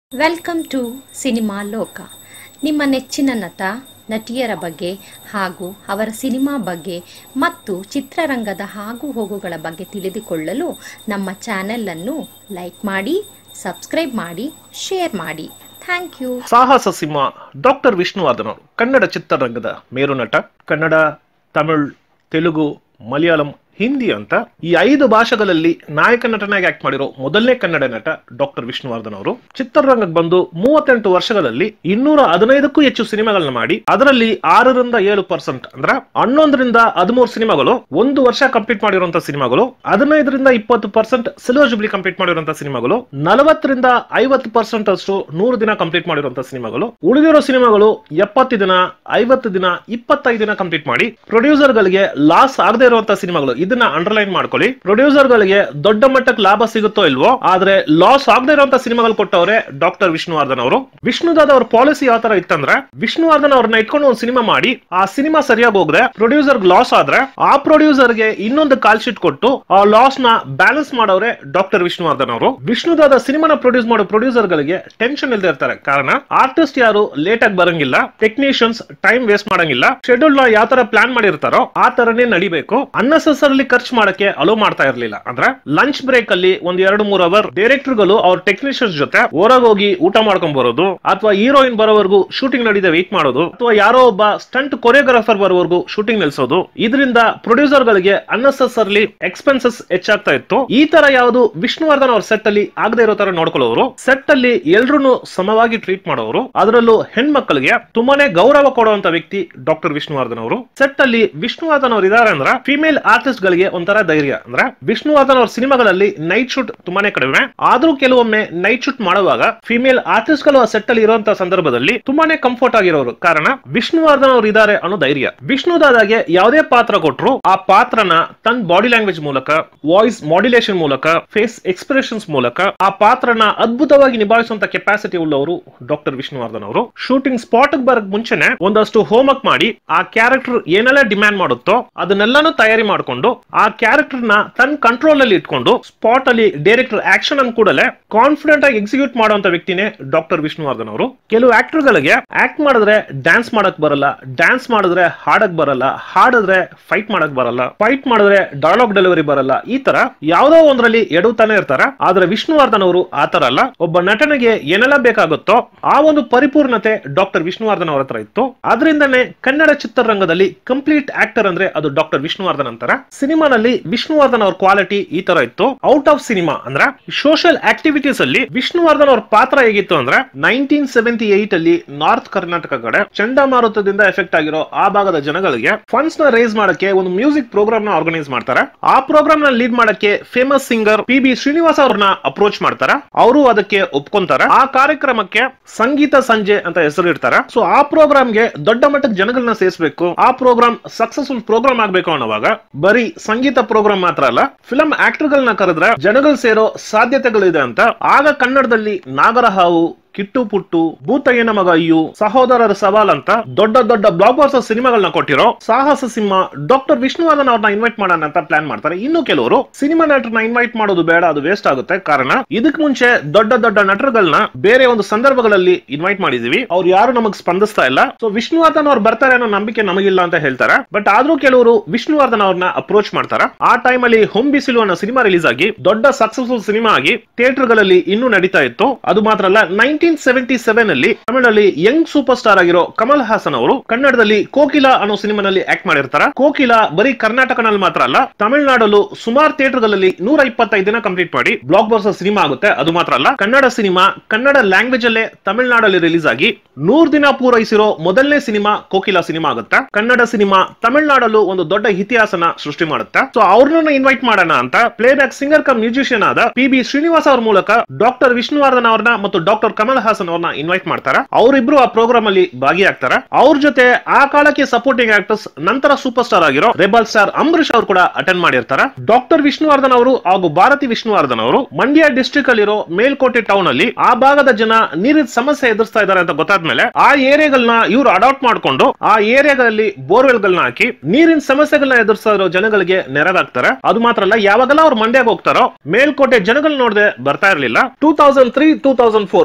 welcome to cinema ಲೋಕ ನಿಮ್ಮ ನೆಚ್ಚಿನ ನಟ ನಟಿಯರ ಬಗ್ಗೆ ಹಾಗೂ ಅವರ ಸಿನಿಮಾ ಬಗ್ಗೆ ಮತ್ತು ಚಿತ್ರರಂಗದ ಆಗು ಹೋಗುಗಳ ಬಗ್ಗೆ ತಿಳಿದುಕೊಳ್ಳಲು ನಮ್ಮ ಚಾನೆಲನ್ನು ಲೈಕ್ ಮಾಡಿ ಸಬ್ಸ್ಕ್ರೈಬ್ ಮಾಡಿ ಶೇರ್ ಮಾಡಿ thank you Sahasa Simha doctor Vishnuvardhan ಅವರು ಕನ್ನಡ ಚಿತ್ರರಂಗದ ಮೇರು ನಟ ಕನ್ನಡ ತಮಿಳ್ ತೆಲುಗು ಮಲಯಾಳಂ ಹಿಂದಿ ಅಂತ ಈ ಐದು ಭಾಷೆಗಳಲ್ಲಿ ನಾಯಕ ನಟನಾಗಿ ಆಕ್ಟ್ ಮಾಡಿರೋ ಮೊದಲನೇ ಕನ್ನಡ ನಟ ಡಾಕ್ಟರ್ ವಿಷ್ಣುವರ್ಧನ್ ಅವರು ಚಿತ್ರರಂಗಕ್ಕೆ ಬಂದು ಮೂವತ್ತೆಂಟು ವರ್ಷಗಳಲ್ಲಿ ಇನ್ನೂರ ಹದಿನೈದಕ್ಕೂ ಹೆಚ್ಚು ಸಿನಿಮಾಗಳನ್ನ ಮಾಡಿ ಅದರಲ್ಲಿ ಆರರಿಂದ ಏಳು ಪರ್ಸೆಂಟ್ ಅಂದ್ರೆ ಹನ್ನೊಂದರಿಂದ ಹದಿಮೂರು ಸಿನಿಮಾಗಳು ಒಂದು ವರ್ಷ ಕಂಪ್ಲೀಟ್ ಮಾಡಿರುವಂತಹ ಸಿನಿಮಾಗಳು ಹದಿನೈದರಿಂದ ಇಪ್ಪತ್ತು ಪರ್ಸೆಂಟ್ ಸಿಲ್ವರ್ ಜುಬ್ಲಿ ಕಂಪ್ಲೀಟ್ ಮಾಡಿರುವಂತಹ ಸಿನಿಮಾಗಳು ನಲವತ್ತರಿಂದ ಐವತ್ತು ಪರ್ಸೆಂಟ್ ಅಷ್ಟು ನೂರು ದಿನ ಕಂಪ್ಲೀಟ್ ಮಾಡಿರುವಂತಹ ಸಿನಿಮಾಗಳು ಉಳಿದಿರೋ ಸಿನಿಮಾಗಳು ಎಪ್ಪತ್ತು ದಿನ ಐವತ್ತು ದಿನ ಇಪ್ಪತ್ತೈದು ದಿನ ಕಂಪ್ಲೀಟ್ ಮಾಡಿ ಪ್ರೊಡ್ಯೂಸರ್ ಗಳಿಗೆ ಲಾಸ್ ಆಗದೆ ಇರುವಂತಹ ಸಿನಿಮಾಗಳು ಇದನ್ನ ಅಂಡರ್ಲೈನ್ ಮಾಡ್ಕೊಳ್ಳಿ ಪ್ರೊಡ್ಯೂಸರ್ ಗಳಿಗೆ ದೊಡ್ಡ ಮಟ್ಟಕ್ಕೆ ಲಾಭ ಸಿಗುತ್ತೋ ಇಲ್ವೋ ಆದ್ರೆ ಲಾಸ್ ಆಗದೆ ಇರುವಂತಹ ಸಿನಿಮಾಗಳು ಕೊಟ್ಟವ್ರೆ ಡಾಕ್ಟರ್ ವಿಷ್ಣುವರ್ಧನ್ ಅವರು ವಿಷ್ಣುದಾದ್ ಅವ್ರ ಪಾಲಿಸಿ ಯಾವ ತರ ಇತ್ತಂದ್ರೆ ವಿಷ್ಣುವರ್ಧನ್ ಅವ್ರನ್ನ ಇಟ್ಕೊಂಡು ಒಂದು ಸಿನಿಮಾ ಮಾಡಿ ಆ ಸಿನಿಮಾ ಸರಿಯಾಗಿ ಹೋದ್ರೆ ಪ್ರೊಡ್ಯೂಸರ್ ಲಾಸ್ ಆದ್ರೆ ಆ ಪ್ರೊಡ್ಯೂಸರ್ ಗೆ ಇನ್ನೊಂದು ಕಾಲ್ ಶೀಟ್ ಕೊಟ್ಟು ಆ ಲಾಸ್ ನ ಬ್ಯಾಲೆನ್ಸ್ ಮಾಡೋರೆ ಡಾಕ್ಟರ್ ವಿಷ್ಣುವರ್ಧನ್ ಅವರು ವಿಷ್ಣುದಾದ ಸಿನಿಮಾನ ಪ್ರೊಡ್ಯೂಸ್ ಮಾಡೋ ಪ್ರೊಡ್ಯೂಸರ್ ಗಳಿಗೆ ಟೆನ್ಷನ್ ಇಲ್ಲದೆ ಇರ್ತಾರೆ ಕಾರಣ ಆರ್ಟಿಸ್ಟ್ ಯಾರು ಲೇಟ್ ಆಗಿ ಬರಂಗಿಲ್ಲ ಟೆಕ್ನಿಷಿಯನ್ಸ್ ಟೈಮ್ ವೇಸ್ಟ್ ಮಾಡಂಗಿಲ್ಲ ಶೆಡ್ಯೂಲ್ ನ ಯಾವ ತರ ಪ್ಲಾನ್ ಮಾಡಿರ್ತಾರೋ ಆ ತರನೇ ನಡಿಬೇಕು ಅನ್ನೆಸೆಸರ್ಲಿ ಖರ್ಚು ಮಾಡಕ್ಕೆ ಅಲೋ ಮಾಡ್ತಾ ಇರ್ಲಿಲ್ಲ ಅಂದ್ರೆ ಲಂಚ್ ಬ್ರೇಕ್ ಅಲ್ಲಿ ಒಂದ್ ಎರಡು ಮೂರ್ ಅವರ್ ಡೈರೆಕ್ಟರ್ ಗಳು ಅವ್ರ ಟೆಕ್ನಿಷಿಯನ್ಸ್ ಜೊತೆ ಹೊರಗೆ ಹೋಗಿ ಊಟ ಮಾಡ್ಕೊಂಡ್ ಬರೋದು ಅಥವಾ ಹೀರೋಯಿನ್ ಬರೋವರೆಗೂ ಶೂಟಿಂಗ್ ನಡೀದೆ ವೇಟ್ ಮಾಡೋದು ಅಥವಾ ಯಾರೋ ಒಬ್ಬ ಸ್ಟಂಟ್ ಕೊರಿಯೋಗ್ರಾಫರ್ ಬರೋವರೆಗೂ ಶೂಟಿಂಗ್ ನಿಲ್ಸೋದು ಇದರಿಂದ ಪ್ರೊಡ್ಯೂಸರ್ ಗಳಿಗೆ ಅನ್ನೆಸೆಸರ್ಲಿ ಎಕ್ಸ್ಪೆನ್ಸಸ್ ಹೆಚ್ಚಾಗ್ತಾ ಇತ್ತು ಈ ತರ ಯಾವುದು ವಿಷ್ಣುವರ್ಧನ್ ಅವ್ರ ಸೆಟ್ ಅಲ್ಲಿ ಆಗದೆ ಇರೋ ತರ ನೋಡ್ಕೊಳ್ಳೋರು ಸೆಟ್ ಅಲ್ಲಿ ಎಲ್ರು ಸಮವಾಗಿ ಟ್ರೀಟ್ ಮಾಡೋರು ಅದರಲ್ಲೂ ಹೆಣ್ಮಕ್ಳಿಗೆ ತುಂಬಾನೇ ಗೌರವ ಕೊಡುವಂತ ವ್ಯಕ್ತಿ ಡಾಕ್ಟರ್ ವಿಷ್ಣುವರ್ಧನ್ ಅವರು ಸೆಟ್ ಅಲ್ಲಿ ವಿಷ್ಣುವರ್ಧನ್ ಅವರು ಇದಾರೆ ಅಂದ್ರೆ ಫಿಮೇಲ್ ಆರ್ಟಿಸ್ಟ್ ಗಳಿಗೆ ಒಂಥರ ಧೈರ್ಯ ಅಂದ್ರೆ ವಿಷ್ಣುವರ್ಧನ್ ಅವ್ರ ಸಿನಿಮಾಗಳಲ್ಲಿ ನೈಟ್ ಶೂಟ್ ತುಂಬಾನೇ ಕಡಿಮೆ ಆದ್ರೂ ಕೆಲವೊಮ್ಮೆ ನೈಟ್ ಶೂಟ್ ಮಾಡುವಾಗ ಫಿಮೇಲ್ ಆರ್ಟಿಸ್ಟ್ ಗಳು ಆ ಸೆಟ್ ಅಲ್ಲಿ ಇರುವಂತಹ ಸಂದರ್ಭದಲ್ಲಿ ತುಂಬಾನೇ ಕಂಫರ್ಟ್ ಆಗಿರೋರು ಕಾರಣ ವಿಷ್ಣುವರ್ಧನ್ ಅವರು ಇದಾರೆ ಅನ್ನೋ ಧೈರ್ಯ ವಿಷ್ಣುದಾದಾಗೆ ಯಾವುದೇ ಪಾತ್ರ ಕೊಟ್ರು ಆ ಪಾತ್ರನ ತನ್ನ ಬಾಡಿ ಲ್ಯಾಂಗ್ವೇಜ್ ಮೂಲಕ ವಾಯ್ಸ್ ಮಾಡ್ಯುಲೇಷನ್ ಮೂಲಕ ಫೇಸ್ ಎಕ್ಸ್ಪ್ರೆಷನ್ಸ್ ಮೂಲಕ ಆ ಪಾತ್ರನ ಅದ್ಭುತವಾಗಿ ನಿಭಾಯಿಸುವಂತ ಕೆಪಾಸಿಟಿ ಉಳ್ಳವರು ಡಾಕ್ಟರ್ ವಿಷ್ಣುವರ್ಧನ್ ಅವರು ಶೂಟಿಂಗ್ ಸ್ಪಾಟ್ ಬರಕ್ ಮುಂಚೆನೆ ಒಂದಷ್ಟು ಹೋಮ್ವರ್ಕ್ ಮಾಡಿ ಆ ಕ್ಯಾರೆಕ್ಟರ್ ಏನೆಲ್ಲ ಡಿಮ್ಯಾಂಡ್ ಮಾಡುತ್ತೋ ಅದನ್ನೆಲ್ಲಾನು ತಯಾರಿ ಮಾಡಿಕೊಂಡು ಆ ಕ್ಯಾರೆಕ್ಟರ್ ನ ತನ್ನ ಕಂಟ್ರೋಲ್ ಅಲ್ಲಿ ಇಟ್ಕೊಂಡು ಸ್ಪಾಟ್ ಅಲ್ಲಿ ಡೈರೆಕ್ಟರ್ ಆಕ್ಷನ್ ಅನ್ನು ಕೂಡಲೇ ಕಾನ್ಫಿಡೆಂಟ್ ಆಗಿ ಎಕ್ಸಿಕ್ಯೂಟ್ ಮಾಡುವಂತ ವ್ಯಕ್ತಿನೇ ಡಾಕ್ಟರ್ ವಿಷ್ಣುವರ್ಧನ್ ಅವರು ಕೆಲವು ಆಕ್ಟರ್ ಗಳಿಗೆ ಆಕ್ಟ್ ಮಾಡಿದ್ರೆ ಡ್ಯಾನ್ಸ್ ಮಾಡಕ್ ಬರಲ್ಲ ಡ್ಯಾನ್ಸ್ ಮಾಡಿದ್ರೆ ಹಾಡಕ್ ಬರಲ್ಲ ಹಾಡಿದ್ರೆ ಫೈಟ್ ಮಾಡಕ್ ಬರಲ್ಲ ಫೈಟ್ ಮಾಡಿದ್ರೆ ಡೈಲಾಗ್ ಡೆಲಿವರಿ ಬರಲ್ಲ ಈ ತರ ಯಾವ್ದೋ ಒಂದ್ರಲ್ಲಿ ಎಡುತ್ತಾನೆ ಇರ್ತಾರ ಆದ್ರೆ ವಿಷ್ಣುವರ್ಧನ್ ಅವರು ಆ ತರ ಅಲ್ಲ ಒಬ್ಬ ನಟನಿಗೆ ಏನೆಲ್ಲ ಬೇಕಾಗುತ್ತೋ ಆ ಒಂದು ಪರಿಪೂರ್ಣತೆ ಡಾಕ್ಟರ್ ವಿಷ್ಣುವರ್ಧನ್ ಅವರ ಹತ್ರ ಇತ್ತು ಅದರಿಂದನೇ ಕನ್ನಡ ಚಿತ್ರರಂಗದಲ್ಲಿ ಕಂಪ್ಲೀಟ್ ಆಕ್ಟರ್ ಅಂದ್ರೆ ಅದು ಡಾಕ್ಟರ್ ವಿಷ್ಣುವರ್ಧನ್ ಅಂತಾರ ಸಿನಿಮಾನಲ್ಲಿ ವಿಷ್ಣುವರ್ಧನ್ ಅವ್ರ ಕ್ವಾಲಿಟಿ ಈ ತರ ಇತ್ತು ಔಟ್ ಆಫ್ ಸಿನಿಮಾ ಅಂದ್ರೆ ಸೋಷಿಯಲ್ ಆಕ್ಟಿವಿಟೀಸ್ ಅಲ್ಲಿ ವಿಷ್ಣುವರ್ಧನ್ ಅವ್ರ ಪಾತ್ರ ಹೇಗಿತ್ತು ಅಂದ್ರೆ ನೈನ್ಟೀನ್ ಸೆವೆಂಟಿ ಏಟ್ ಅಲ್ಲಿ ನಾರ್ತ್ ಕರ್ನಾಟಕ ಕಡೆ ಚಂಡಮಾರುತದಿಂದ ಎಫೆಕ್ಟ್ ಆಗಿರೋ ಆ ಭಾಗದ ಜನಗಳಿಗೆ ಫಂಡ್ಸ್ ನ ರೇಸ್ ಮಾಡಕ್ಕೆ ಒಂದು ಮ್ಯೂಸಿಕ್ ಪ್ರೋಗ್ರಾಮ್ ನ ಆರ್ಗನೈಸ್ ಮಾಡ್ತಾರೆ ಆ ಪ್ರೋಗ್ರಾಮ್ ನ ಲೀಡ್ ಮಾಡಕ್ಕೆ famous singer P B Srinivas ಅವ್ರನ್ನ ಅಪ್ರೋಚ್ ಮಾಡ್ತಾರೆ ಅವರು ಅದಕ್ಕೆ ಒಪ್ಕೊಂತಾರೆ ಆ ಕಾರ್ಯಕ್ರಮಕ್ಕೆ ಸಂಗೀತ ಸಂಜೆ ಅಂತ ಹೆಸರು ಇಡ್ತಾರೆ ಸೊ ಆ ಪ್ರೋಗ್ರಾಮ್ ಗೆ ದೊಡ್ಡ ಮಟ್ಟದ ಜನಗಳನ್ನ ಸೇರಿಸಬೇಕು ಆ ಪ್ರೋಗ್ರಾಮ್ ಸಕ್ಸಸ್ಫುಲ್ ಪ್ರೋಗ್ರಾಮ್ ಆಗ್ಬೇಕು ಅನ್ನೋವಾಗ ಬರೀ ಸಂಗೀತ ಪ್ರೋಗ್ರಾಮ್ ಮಾತ್ರ ಅಲ್ಲ ಫಿಲಂ ಆಕ್ಟರ್ ಗಳನ್ನ ಕರೆದ್ರೆ ಜನಗಳು ಸೇರೋ ಸಾಧ್ಯತೆಗಳಿದೆ ಅಂತ ಆಗ ಕನ್ನಡದಲ್ಲಿ ನಾಗರಹಾವು ಕಿಟ್ಟು ಪುಟ್ಟು ಭೂತಯ್ಯನ ಮಗ ಅಯ್ಯು ಸಹೋದರರ ಸವಾಲ್ ಅಂತ ದೊಡ್ಡ ದೊಡ್ಡ ಬ್ಲಾಕ್ ಬಾಸ್ಟರ್ ಸಿನಿಮಾಗಳನ್ನ ಕೊಟ್ಟಿರೋ ಸಾಹಸ ಸಿಂಹ ಡಾಕ್ಟರ್ ವಿಷ್ಣುವರ್ಧನ್ ಅವ್ರನ್ನ ಇನ್ವೈಟ್ ಮಾಡೋಣ ಅಂತ ಪ್ಲಾನ್ ಮಾಡ್ತಾರೆ ಇನ್ನು ಕೆಲವರು ಸಿನಿಮಾ ನಟರನ್ನ ಇನ್ವೈಟ್ ಮಾಡೋದು ಬೇಡ ಅದು ವೇಸ್ಟ್ ಆಗುತ್ತೆ ಕಾರಣ ಇದಕ್ ಮುಂಚೆ ದೊಡ್ಡ ದೊಡ್ಡ ನಟರುಗಳನ್ನ ಬೇರೆ ಒಂದು ಸಂದರ್ಭಗಳಲ್ಲಿ ಇನ್ವೈಟ್ ಮಾಡಿದೀವಿ ಅವ್ರು ಯಾರು ನಮಗ್ ಸ್ಪಂದಿಸ್ತಾ ಇಲ್ಲ ಸೊ ವಿಷ್ಣುವರ್ಧನ್ ಅವ್ರು ಬರ್ತಾರೆ ಅನ್ನೋ ನಂಬಿಕೆ ನಮಗಿಲ್ಲ ಅಂತ ಹೇಳ್ತಾರೆ ಬಟ್ ಆದ್ರೂ ಕೆಲವರು ವಿಷ್ಣುವರ್ಧನ್ ಅವ್ರನ್ನ ಅಪ್ರೋಚ್ ಮಾಡ್ತಾರೆ ಆ ಟೈಮ್ ಅಲ್ಲಿ ಹೊಂ ಬಿಸಿಲು ಅನ್ನೋ ಸಿನಿಮಾ ರಿಲೀಸ್ ಆಗಿ ದೊಡ್ಡ ಸಕ್ಸಸ್ಫುಲ್ ಸಿನಿಮಾ ಆಗಿ ಥಿಯೇಟರ್ ಗಳಲ್ಲಿ ಇನ್ನೂ ನಡೀತಾ ಇತ್ತು ಅದು ಮಾತ್ರ ಅಲ್ಲ ನೈನ್ಟೀನ್ ಸೆವೆಂಟಿ ಸೆವೆನ್ ಅಲ್ಲಿ ತಮಿಳಲ್ಲಿ ಯಂಗ್ ಸೂಪರ್ ಸ್ಟಾರ್ ಆಗಿರೋ ಕಮಲ್ ಹಾಸನ್ ಅವರು ಕನ್ನಡದಲ್ಲಿ ಕೋಕಿಲ ಅನ್ನೋ ಸಿನಿಮಾನಲ್ಲಿ ಆಕ್ಟ್ ಮಾಡಿರ್ತಾರ ಕೋಕಿಲ ಬರೀ ಕರ್ನಾಟಕನಲ್ಲಿ ಮಾತ್ರ ಅಲ್ಲ ತಮಿಳುನಾಡಲ್ಲೂ ಸುಮಾರು ಥಿಯೇಟರ್ಗಳಲ್ಲಿ ನೂರ ಇಪ್ಪತ್ತೈದು ದಿನ ಕಂಪ್ಲೀಟ್ ಮಾಡಿ ಬ್ಲಾಕ್ ಬಾಸ್ಟರ್ ಸಿನಿಮಾ ಆಗುತ್ತೆ ಅದು ಮಾತ್ರ ಅಲ್ಲ ಕನ್ನಡ ಸಿನಿಮಾ ಕನ್ನಡ ಲ್ಯಾಂಗ್ವೇಜ್ ಅಲ್ಲೇ ತಮಿಳುನಾಡಲ್ಲಿ ರಿಲೀಸ್ ಆಗಿ ನೂರ್ ದಿನ ಪೂರೈಸಿರೋ ಮೊದಲನೇ ಸಿನಿಮಾ ಕೋಕಿಲ ಸಿನಿಮಾ ಆಗುತ್ತೆ ಕನ್ನಡ ಸಿನಿಮಾ ತಮಿಳುನಾಡಲ್ಲೂ ಒಂದು ದೊಡ್ಡ ಇತಿಹಾಸನ ಸೃಷ್ಟಿ ಮಾಡುತ್ತೆ ಸೊ ಅವ್ರನ್ನ ಇನ್ವೈಟ್ ಮಾಡೋಣ ಅಂತ playback singer cum musician ಆದ ಪಿ ಬಿ ಶ್ರೀನಿವಾಸ್ ಅವ್ರ ಮೂಲಕ ಡಾಕ್ಟರ್ ವಿಷ್ಣುವರ್ಧನ್ ಅವ್ರನ್ನ ಮತ್ತು ಡಾಕ್ಟರ್ ಕಮಲ್ ಹಾಸನ್ ಅವ್ರನ್ನ ಇನ್ವೈಟ್ ಮಾಡ್ತಾರೆ ಅವರಿಬ್ರು ಆ ಪ್ರೋಗ್ರಾಮ್ ಅಲ್ಲಿ ಭಾಗಿಯಾಗ್ತಾರೆ ಅವ್ರ ಜೊತೆ ಆ ಕಾಲಕ್ಕೆ ಸಪೋರ್ಟಿಂಗ್ ಆಕ್ಟರ್ಸ್ ನಂತರ ಸೂಪರ್ ಸ್ಟಾರ್ ಆಗಿರೋ ರೆಬಲ್ ಸ್ಟಾರ್ ಅಂಬರೀಶ್ ಅವರು ಕೂಡ ಅಟೆಂಡ್ ಮಾಡಿರ್ತಾರೆ ಡಾಕ್ಟರ್ ವಿಷ್ಣುವರ್ಧನ್ ಅವರು ಹಾಗೂ ಭಾರತಿ ವಿಷ್ಣುವರ್ಧನ್ ಅವರು ಮಂಡ್ಯ ಡಿಸ್ಟ್ರಿಕ್ಟ್ ಅಲ್ಲಿರೋ ಮೇಲ್ಕೋಟೆ ಟೌನ್ ಅಲ್ಲಿ ಆ ಭಾಗದ ಜನ ನೀರಿನ ಸಮಸ್ಯೆ ಎದುರಿಸ್ತಾ ಇದ್ದಾರೆ ಅಂತ ಗೊತ್ತಾದ್ಮೇಲೆ ಆ ಏರಿಯಾಗಳನ್ನ ಇವ್ರು ಅಡಾಪ್ಟ್ ಮಾಡ್ಕೊಂಡು ಆ ಏರಿಯಾಗಳಲ್ಲಿ ಬೋರ್ವೆಲ್ ಗಳನ್ನ ಹಾಕಿ ನೀರಿನ ಸಮಸ್ಯೆಗಳನ್ನ ಎದುರಿಸ್ತಾ ಇರೋ ಜನಗಳಿಗೆ ನೆರವಾಗ್ತಾರೆ ಅದು ಮಾತ್ರ ಅಲ್ಲ ಯಾವಾಗೆಲ್ಲ ಅವ್ರು ಮಂಡ್ಯಕ್ಕೆ ಹೋಗ್ತಾರೋ ಮೇಲ್ಕೋಟೆ ಜನಗಳು ನೋಡದೆ ಬರ್ತಾ ಇರ್ಲಿಲ್ಲ two thousand three two thousand four ಆ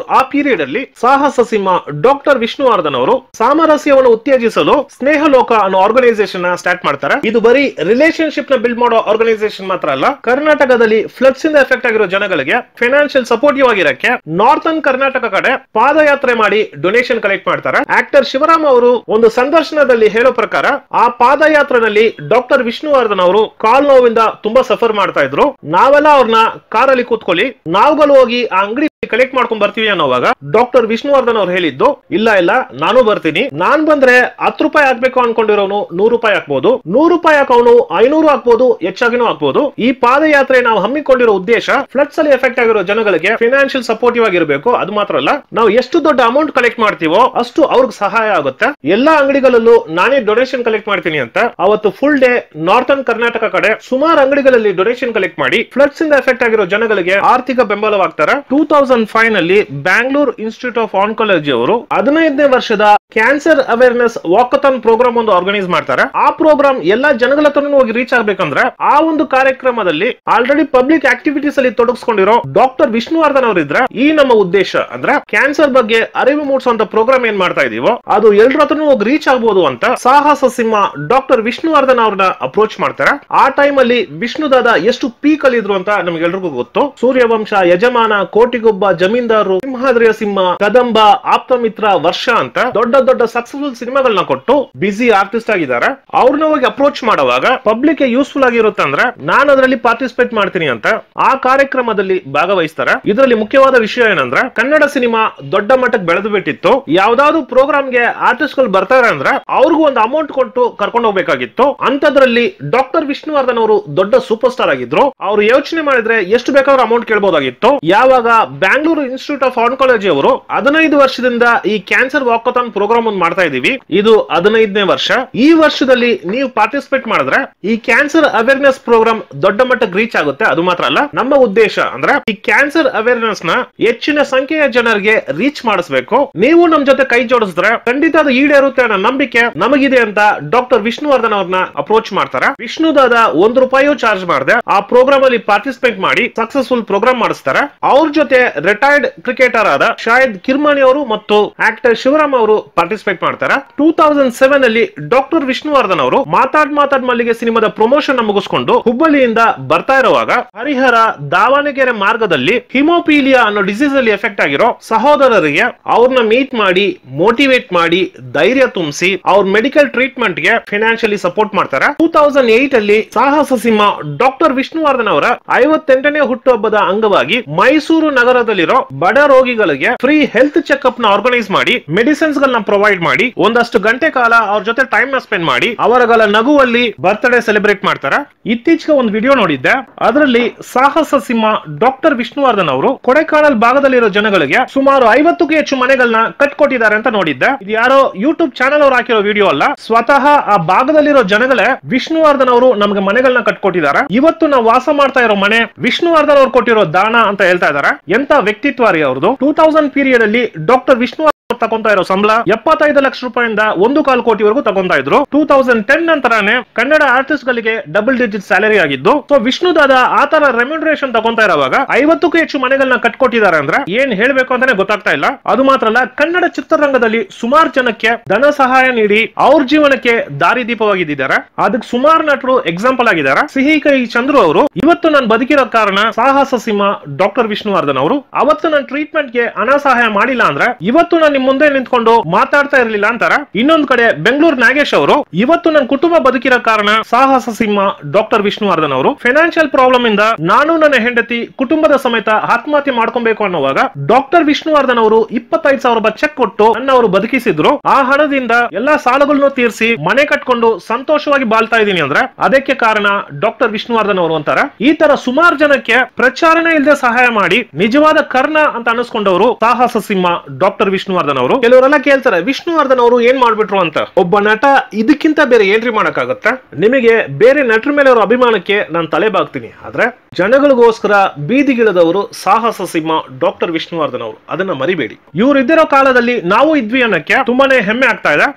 ಪೀರಿಯಡ್ ಅಲ್ಲಿ ಸಾಹಸ ಸಿಂಹ ಡಾಕ್ಟರ್ ವಿಷ್ಣುವರ್ಧನ್ ಅವರು ಸಾಮರಸ್ಯವನ್ನು ಉತ್ತೇಜಿಸಲು ಸ್ನೇಹಲೋಕ ಅನ್ನೋ ಆರ್ಗನೈಸೇಷನ್ ನ ಸ್ಟಾರ್ಟ್ ಮಾಡ್ತಾರೆ ಇದು ಬರೀ ರಿಲೇಶನ್ಶಿಪ್ ನ ಬಿಲ್ಡ್ ಮಾಡೋ ಆರ್ಗನೈಸೇಷನ್ ಮಾತ್ರ ಅಲ್ಲ ಕರ್ನಾಟಕದಲ್ಲಿ ಫ್ಲಡ್ಸ್ ಇಂದ ಎಫೆಕ್ಟ್ ಆಗಿರೋ ಜನಗಳಿಗೆ ಫೈನಾನ್ಷಿಯಲ್ ಸಪೋರ್ಟಿವ್ ಆಗಿರಕ್ಕೆ ನಾರ್ಥನ್ ಕರ್ನಾಟಕ ಕಡೆ ಪಾದಯಾತ್ರೆ ಮಾಡಿ ಡೊನೇಷನ್ ಕಲೆಕ್ಟ್ ಮಾಡ್ತಾರೆ ಆಕ್ಟರ್ ಶಿವರಾಮ್ ಅವರು ಒಂದು ಸಂದರ್ಶನದಲ್ಲಿ ಹೇಳೋ ಪ್ರಕಾರ ಆ ಪಾದಯಾತ್ರೆನಲ್ಲಿ ಡಾಕ್ಟರ್ ವಿಷ್ಣುವರ್ಧನ್ ಅವರು ಕಾಲ್ ನೋವಿಂದ ತುಂಬಾ ಸಫರ್ ಮಾಡ್ತಾ ಇದ್ರು ನಾವೆಲ್ಲ ಅವ್ರನ್ನ ಕಾರಲ್ಲಿ ಕೂತ್ಕೊಳ್ಳಿ ನಾವುಗಳು ಹೋಗಿ ಆ ಅಂಗಡಿ ಕಲೆಕ್ಟ್ ಮಾಡ್ಕೊಂಡ್ ಬರ್ತೀವಿ ಅನ್ನೋವಾಗ ಡಾಕ್ಟರ್ ವಿಷ್ಣುವರ್ಧನ್ ಅವ್ರು ಹೇಳಿದ್ದು ಇಲ್ಲ ಇಲ್ಲ ನಾನು ಬರ್ತೀನಿ ನಾನ್ ಬಂದ್ರೆ ಹತ್ತು ರೂಪಾಯಿ ಹಾಕ್ಬೇಕು ಅನ್ಕೊಂಡಿರೋನು ನೂರು ರೂಪಾಯಿ ಹಾಕ್ಬೋದು ನೂರು ರೂಪಾಯಿ ಹಾಕೋನು ಐನೂರು ಹಾಕ್ಬೋದು ಹೆಚ್ಚಾಗಿನೂ ಹಾಕ್ಬೋದು ಈ ಪಾದಯಾತ್ರೆ ನಾವು ಹಮ್ಮಿಕೊಂಡಿರೋ ಉದ್ದೇಶ ಫ್ಲಡ್ಸ್ ಅಲ್ಲಿ ಎಫೆಕ್ಟ್ ಆಗಿರೋ ಜನಗಳಿಗೆ ಫಿನಾನ್ಷಿಯಲ್ ಸಪೋರ್ಟಿವ್ ಆಗಿರಬೇಕು ಅದು ಮಾತ್ರ ಅಲ್ಲ ನಾವು ಎಷ್ಟು ದೊಡ್ಡ ಅಮೌಂಟ್ ಕಲೆಕ್ಟ್ ಮಾಡ್ತೀವೋ ಅಷ್ಟು ಅವ್ರಿಗೆ ಸಹಾಯ ಆಗುತ್ತೆ ಎಲ್ಲಾ ಅಂಗಡಿಗಳಲ್ಲೂ ನಾನೇ ಡೊನೇಷನ್ ಕಲೆಕ್ಟ್ ಮಾಡ್ತೀನಿ ಅಂತ ಅವತ್ತು ಫುಲ್ ಡೇ ನಾರ್ಥನ್ ಕರ್ನಾಟಕ ಕಡೆ ಸುಮಾರು ಅಂಗಡಿಗಳಲ್ಲಿ ಡೊನೇಷನ್ ಕಲೆಕ್ಟ್ ಮಾಡಿ ಫ್ಲಡ್ಸ್ ಇಂದ ಎಫೆಕ್ಟ್ ಆಗಿರೋ ಜನಗಳಿಗೆ ಆರ್ಥಿಕ ಬೆಂಬಲವಾಗ್ತಾರೆ ಟೂ ತೌಸಂಡ್ ಫೈವ್ ನಲ್ಲಿ ಬ್ಯಾಂಗ್ಳೂರ್ ಇನ್ಸ್ಟಿಟ್ಯೂಟ್ ಆಫ್ ಆನ್ಕಾಲಜಿ ಅವರು ಹದಿನೈದನೇ ವರ್ಷದ ಕ್ಯಾನ್ಸರ್ ಅವೇರ್ನೆಸ್ ವಾಕಥಾನ್ ಪ್ರೋಗ್ರಾಮ್ ಒಂದು ಆರ್ಗನೈಸ್ ಮಾಡ್ತಾರೆ ಆ ಪ್ರೋಗ್ರಾಮ್ ಎಲ್ಲಾ ಜನಗಳ ಹತ್ರನೂ ಹೋಗಿ ರೀಚ್ ಆಗ್ಬೇಕಂದ್ರೆ ಆ ಒಂದು ಕಾರ್ಯಕ್ರಮದಲ್ಲಿ ಆಲ್ರೆಡಿ ಪಬ್ಲಿಕ್ ಆಕ್ಟಿವಿಟೀಸ್ ಅಲ್ಲಿ ತೊಡಗಿಸ್ಕೊಂಡಿರೋ ಡಾಕ್ಟರ್ ವಿಷ್ಣುವರ್ಧನ್ ಅವರಿದ್ರೆ ಈ ನಮ್ಮ ಉದ್ದೇಶ ಅಂದ್ರೆ ಕ್ಯಾನ್ಸರ್ ಬಗ್ಗೆ ಅರಿವು ಮೂಡಿಸುವಂತ ಪ್ರೋಗ್ರಾಮ್ ಏನ್ ಮಾಡ್ತಾ ಇದೀವೋ ಅದು ಎಲ್ರ ಹತ್ರನೂ ಹೋಗಿ ರೀಚ್ ಆಗ್ಬೋದು ಅಂತ ಸಾಹಸ ಸಿಂಹ ಡಾಕ್ಟರ್ ವಿಷ್ಣುವರ್ಧನ್ ಅವ್ರನ್ನ ಅಪ್ರೋಚ್ ಮಾಡ್ತಾರೆ ಆ ಟೈಮ್ ಅಲ್ಲಿ ವಿಷ್ಣು ದಾದ ಎಷ್ಟು ಪೀಕ್ ಅಲ್ಲಿ ಇದ್ರು ಅಂತ ನಮ್ಗೆಲ್ರಿಗೂ ಗೊತ್ತು ಸೂರ್ಯವಂಶ ಯಜಮಾನ ಕೋಟಿಗೊಬ್ಬ ಜಮೀನ್ದಾರರು ಸಿಂಹಾದ್ರಿಯ ಸಿಂಹ ಕದಂಬ ಆಪ್ತ ಮಿತ್ರ ವರ್ಷ ಅಂತ ದೊಡ್ಡ ದೊಡ್ಡ ಸಕ್ಸಸ್ಫುಲ್ ಸಿನಿಮಾಗಳನ್ನ ಕೊಟ್ಟು ಬಿಸಿ ಆರ್ಟಿಸ್ಟ್ ಆಗಿದ್ದಾರೆ ಅವ್ರನ್ನ ಹೋಗಿ ಅಪ್ರೋಚ್ ಮಾಡುವಾಗ ಪಬ್ಲಿಕ್ ಯೂಸ್ಫುಲ್ ಆಗಿರುತ್ತೆ ಅಂದ್ರೆ ನಾನು ಅದರಲ್ಲಿ ಪಾರ್ಟಿಸಿಪೇಟ್ ಮಾಡ್ತೀನಿ ಅಂತ ಆ ಕಾರ್ಯಕ್ರಮದಲ್ಲಿ ಭಾಗವಹಿಸ್ತಾರೆ ಇದರಲ್ಲಿ ಮುಖ್ಯವಾದ ವಿಷಯ ಏನಂದ್ರೆ ಕನ್ನಡ ಸಿನಿಮಾ ದೊಡ್ಡ ಮಟ್ಟಕ್ಕೆ ಬೆಳೆದು ಬಿಟ್ಟಿತ್ತು ಯಾವ್ದಾದ್ರು ಪ್ರೋಗ್ರಾಮ್ಗೆ ಆರ್ಟಿಸ್ಟ್ ಗಳು ಬರ್ತಾರೆ ಅಂದ್ರೆ ಅವ್ರಿಗೂ ಒಂದು ಅಮೌಂಟ್ ಕೊಟ್ಟು ಕರ್ಕೊಂಡು ಹೋಗ್ಬೇಕಾಗಿತ್ತು ಅಂತದ್ರಲ್ಲಿ ಡಾಕ್ಟರ್ ವಿಷ್ಣುವರ್ಧನ್ ಅವರು ದೊಡ್ಡ ಸೂಪರ್ ಸ್ಟಾರ್ ಆಗಿದ್ರು ಅವ್ರು ಯೋಚನೆ ಮಾಡಿದ್ರೆ ಎಷ್ಟು ಬೇಕಾದ್ರೂ ಅಮೌಂಟ್ ಕೇಳಬಹುದಾಗಿತ್ತು ಯಾವಾಗ ಬ್ಯಾಂಗ್ಳೂರು ಇನ್ಸ್ಟಿಟ್ಯೂಟ್ ಆಫ್ ಆನ್ಕಾಲಜಿ ಅವರು ಹದಿನೈದು ವರ್ಷದಿಂದ ಈ ಕ್ಯಾನ್ಸರ್ ವಾಕಥಾನ್ ಪ್ರೋಗ್ರಾಮ್ ಒಂದು ಮಾಡ್ತಾ ಇದೀವಿ ಇದು ಹದಿನೈದನೇ ವರ್ಷ ಈ ವರ್ಷದಲ್ಲಿ ನೀವು ಪಾರ್ಟಿಸಿಪೇಟ್ ಮಾಡಿದ್ರೆ ಈ ಕ್ಯಾನ್ಸರ್ ಅವೇರ್ನೆಸ್ ಪ್ರೋಗ್ರಾಮ್ ದೊಡ್ಡ ಮಟ್ಟಕ್ಕೆ ರೀಚ್ ಆಗುತ್ತೆ ಅದು ಮಾತ್ರ ಅಲ್ಲ ನಮ್ಮ ಉದ್ದೇಶ ಅಂದ್ರೆ ಈ ಕ್ಯಾನ್ಸರ್ ಅವೇರ್ನೆಸ್ ನ ಹೆಚ್ಚಿನ ಸಂಖ್ಯೆಯ ಜನರಿಗೆ ರೀಚ್ ಮಾಡಿಸ್ಬೇಕು ನೀವು ನಮ್ ಜೊತೆ ಕೈ ಜೋಡಿಸಿದ್ರೆ ಖಂಡಿತ ಅದು ಈಡೇರುತ್ತೆ ಅನ್ನೋ ನಂಬಿಕೆ ನಮಗಿದೆ ಅಂತ ಡಾಕ್ಟರ್ ವಿಷ್ಣುವರ್ಧನ್ ಅವ್ರನ್ನ ಅಪ್ರೋಚ್ ಮಾಡ್ತಾರೆ ವಿಷ್ಣುದಾದ ಒಂದು ರೂಪಾಯಿಯೂ ಚಾರ್ಜ್ ಮಾಡದೆ ಆ ಪ್ರೋಗ್ರಾಮ್ ಅಲ್ಲಿ ಪಾರ್ಟಿಸಿಪೇಟ್ ಮಾಡಿ ಸಕ್ಸಸ್ಫುಲ್ ಪ್ರೋಗ್ರಾಮ್ ಮಾಡಿಸ್ತಾರೆ ಅವ್ರ ಜೊತೆ ರಿಟೈರ್ಡ್ ಕ್ರಿಕೆಟರ್ ಆದ ಶಾಯದ್ ಕಿರ್ಮಾನಿ ಅವರು ಮತ್ತು ಆಕ್ಟರ್ ಶಿವರಾಮ್ ಅವರು ಪಾರ್ಟಿಸಿಪೇಟ್ ಮಾಡ್ತಾರೆ ಟೂ ತೌಸಂಡ್ ಸೆವೆನ್ ಅಲ್ಲಿ ಡಾಕ್ಟರ್ ವಿಷ್ಣುವರ್ಧನ್ ಅವರು ಮಾತಾಡ್ ಮಾತಾಡ್ ಮಲ್ಲಿಗೆ ಸಿನಿಮಾದ ಪ್ರಮೋಷನ್ ಮುಗಿಸ್ಕೊಂಡು ಹುಬ್ಬಳ್ಳಿಯಿಂದ ಬರ್ತಾ ಇರುವಾಗ ಹರಿಹರ ದಾವಣಗೆರೆ ಮಾರ್ಗದಲ್ಲಿ ಹಿಮೋಪೀಲಿಯಾ ಅನ್ನೋ ಡಿಸೀಸ್ ಅಲ್ಲಿ ಎಫೆಕ್ಟ್ ಆಗಿರೋ ಸಹೋದರರಿಗೆ ಅವ್ರನ್ನ ಮೀಟ್ ಮಾಡಿ ಮೋಟಿವೇಟ್ ಮಾಡಿ ಧೈರ್ಯ ತುಂಬಿಸಿ ಅವ್ರ ಮೆಡಿಕಲ್ ಟ್ರೀಟ್ಮೆಂಟ್ ಗೆ ಫಿನಾನ್ಷಿಯಲಿ ಸಪೋರ್ಟ್ ಮಾಡ್ತಾರೆ ಟೂ ತೌಸಂಡ್ ಏಟ್ ಅಲ್ಲಿ ಸಾಹಸ ಸಿಂಹ ಡಾಕ್ಟರ್ ವಿಷ್ಣುವರ್ಧನ್ ಅವರ ಐವತ್ತೆಂಟನೇ ಹುಟ್ಟುಹಬ್ಬದ ಅಂಗವಾಗಿ ಮೈಸೂರು ನಗರದಲ್ಲಿರೋ ಬಡ ರೋಗಿಗಳಿಗೆ ಫ್ರೀ ಹೆಲ್ತ್ ಚೆಕ್ಅಪ್ ನ ಆರ್ಗನೈಸ್ ಮಾಡಿ ಮೆಡಿಸಿನ್ಸ್ ಗಳನ್ನ ಪ್ರೊವೈಡ್ ಮಾಡಿ ಒಂದಷ್ಟು ಗಂಟೆ ಕಾಲ ಅವ್ರ ಜೊತೆ ಟೈಮ್ ನ ಸ್ಪೆಂಡ್ ಮಾಡಿ ಅವರಗಳ ನಗುವಲ್ಲಿ ಬರ್ತ್ಡೇ ಸೆಲೆಬ್ರೇಟ್ ಮಾಡ್ತಾರೆ ಇತ್ತೀಚೆಗೆ ಒಂದು ವಿಡಿಯೋ ನೋಡಿದ್ದೆ ಅದರಲ್ಲಿ ಸಾಹಸ ಸಿಂಹ ಡಾಕ್ಟರ್ ವಿಷ್ಣುವರ್ಧನ್ ಅವರು ಕೊಡೆಕಾನಲ್ ಭಾಗದಲ್ಲಿರೋ ಜನಗಳಿಗೆ ಸುಮಾರು ಐವತ್ತಕ್ಕೂ ಹೆಚ್ಚು ಮನೆಗಳನ್ನ ಕಟ್ಕೊಟ್ಟಿದ್ದಾರೆ ಅಂತ ನೋಡಿದ್ದೆ ಇದು ಯಾರೋ ಯೂಟ್ಯೂಬ್ ಚಾನಲ್ ಅವ್ರು ಹಾಕಿರೋ ವಿಡಿಯೋ ಅಲ್ಲ ಸ್ವತಃ ಆ ಭಾಗದಲ್ಲಿರೋ ಜನಗಳೇ ವಿಷ್ಣುವರ್ಧನ್ ಅವರು ನಮಗೆ ಮನೆಗಳನ್ನ ಕಟ್ಕೊಟ್ಟಿದ್ದಾರೆ ಇವತ್ತು ನಾವು ವಾಸ ಮಾಡ್ತಾ ಇರೋ ಮನೆ ವಿಷ್ಣುವರ್ಧನ್ ಅವ್ರು ಕೊಟ್ಟಿರೋ ದಾನ ಅಂತ ಹೇಳ್ತಾ ಇದ್ದಾರೆ ಎಂತ ವ್ಯಕ್ತಿತ್ವ ರೀ ಅವ್ರದ್ದು ಟೂ ತೌಸಂಡ್ ಪೀರಿಯಡ್ ಅಲ್ಲಿ ಡಾಕ್ಟರ್ ವಿಷ್ಣು ತಗೊಂತಾ ಇರೋ ಸಂಬಳ ಎಪ್ಪತ್ತೈದು ಲಕ್ಷ ರೂಪಾಯಿಂದ ಒಂದು ಕಾಲು ಕೋಟಿವರೆಗೂ ತಗೊಂತಾ ಇದ್ರು ಟೂ ತೌಸಂಡ್ ಟೆನ್ ನಂತರನೇ ಕನ್ನಡ ಆರ್ಟಿಸ್ಟ್ ಗಳಿಗೆ ಡಬಲ್ ಡಿಜಿಟ್ ಸ್ಯಾಲರಿ ಆಗಿದ್ದು ಸೊ ವಿಷ್ಣುದಾದ ಆ ತರ ರೆಮ್ಯುನರೇಷನ್ ತಗೊಂತಾ ಇರೋವಾಗ ಐವತ್ತಕ್ಕೂ ಹೆಚ್ಚು ಮನೆಗಳನ್ನ ಕಟ್ಕೊಟ್ಟಿದ್ದಾರೆ ಅಂದ್ರೆ ಏನ್ ಹೇಳ್ಬೇಕು ಅಂತಾನೆ ಗೊತ್ತಾಗ್ತಾ ಇಲ್ಲ ಅದು ಮಾತ್ರ ಅಲ್ಲ ಕನ್ನಡ ಚಿತ್ರರಂಗದಲ್ಲಿ ಸುಮಾರು ಜನಕ್ಕೆ ಧನ ಸಹಾಯ ನೀಡಿ ಅವ್ರ ಜೀವನಕ್ಕೆ ದಾರಿದೀಪವಾಗಿದ್ದಾರೆ ಅದಕ್ಕೆ ಸುಮಾರು ನಟರು ಎಕ್ಸಾಂಪಲ್ ಆಗಿದ್ದಾರೆ ಸಿಹಿ ಕೈ ಚಂದ್ರು ಅವರು ಇವತ್ತು ನಾನು ಬದುಕಿರೋ ಕಾರಣ ಸಾಹಸ ಸಿಂಹ ಡಾಕ್ಟರ್ ವಿಷ್ಣುವರ್ಧನ್ ಅವರು ಅವತ್ತು ನನ್ನ ಟ್ರೀಟ್ಮೆಂಟ್ ಗೆ ಹಣ ಸಹಾಯ ಮಾಡಿಲ್ಲ ಅಂದ್ರೆ ಇವತ್ತು ನಾನು ನಿಮ್ ಮುಂದೆ ನಿಂತ್ಕೊಂಡು ಮಾತಾಡ್ತಾ ಇರ್ಲಿಲ್ಲ ಅಂತಾರ ಇನ್ನೊಂದ್ ಕಡೆ ಬೆಂಗಳೂರು ನಾಗೇಶ್ ಅವರು ಇವತ್ತು ನನ್ನ ಕುಟುಂಬ ಬದುಕಿರೋ ಕಾರಣ ಸಾಹಸ ಸಿಂಹ ಡಾಕ್ಟರ್ ವಿಷ್ಣುವರ್ಧನ್ ಅವರು ಫೈನಾನ್ಷಿಯಲ್ ಪ್ರಾಬ್ಲಮ್ ಇಂದ ನಾನು ನನ್ನ ಹೆಂಡತಿ ಕುಟುಂಬದ ಸಮೇತ ಆತ್ಮಹತ್ಯೆ ಮಾಡ್ಕೊಬೇಕು ಅನ್ನುವಾಗ ಡಾಕ್ಟರ್ ವಿಷ್ಣುವರ್ಧನ್ ಅವರು ಇಪ್ಪತ್ತೈದು ಸಾವಿರ ರೂಪಾಯಿ ಚೆಕ್ ಕೊಟ್ಟು ನನ್ನ ಅವರು ಬದುಕಿಸಿದ್ರು ಆ ಹಣದಿಂದ ಎಲ್ಲಾ ಸಾಲಗಳನ್ನು ತೀರಿಸಿ ಮನೆ ಕಟ್ಕೊಂಡು ಸಂತೋಷವಾಗಿ ಬಾಳ್ತಾ ಇದೀನಿ ಅಂದ್ರೆ ಅದಕ್ಕೆ ಕಾರಣ ಡಾಕ್ಟರ್ ವಿಷ್ಣುವರ್ಧನ್ ಅವರು ಅಂತಾರೆ ಈ ತರ ಸುಮಾರು ಜನಕ್ಕೆ ಪ್ರಚಾರನೆ ಇಲ್ಲದೆ ಸಹಾಯ ಮಾಡಿ ನಿಜವಾದ ಕರ್ಣ ಅಂತ ಅನಿಸ್ಕೊಂಡವರು ಸಾಹಸ ಸಿಂಹ ಡಾಕ್ಟರ್ ವಿಷ್ಣುವರ್ಧನ್ ಅವರು ಕೆಲವರೆಲ್ಲ ಕೇಳ್ತಾರೆ ವಿಷ್ಣುವರ್ಧನ್ ಅವರು ಏನ್ ಮಾಡ್ಬಿಟ್ರು ಅಂತ ಒಬ್ಬ ನಟ ಇದಕ್ಕಿಂತ ಬೇರೆ ಏನ್ರಿ ಮಾಡಕ್ಕಾಗತ್ತ ನಿಮಗೆ ಬೇರೆ ನಟರ ಮೇಲೆ ಅವರ ಅಭಿಮಾನಕ್ಕೆ ನಾನು ತಲೆ ಬಾಗ್ತೀನಿ ಆದ್ರೆ ಜನಗಳಿಗೋಸ್ಕರ ಬೀದಿಗಿಳದವರು ಸಾಹಸ ಸಿಂಹ ಡಾಕ್ಟರ್ ವಿಷ್ಣುವರ್ಧನ್ ಅವರು ಅದನ್ನ ಮರಿಬೇಡಿ ಇವ್ರು ಇದ್ದಿರೋ ಕಾಲದಲ್ಲಿ ನಾವು ಇದ್ವಿ ಅನ್ನಕ್ಕೆ ತುಂಬಾನೇ ಹೆಮ್ಮೆ ಆಗ್ತಾ ಇದೆ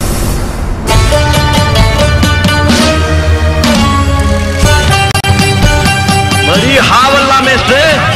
ಬರೀ ಹಾವಲ್ಲ ಮೇಸ್ಟ್ರೆ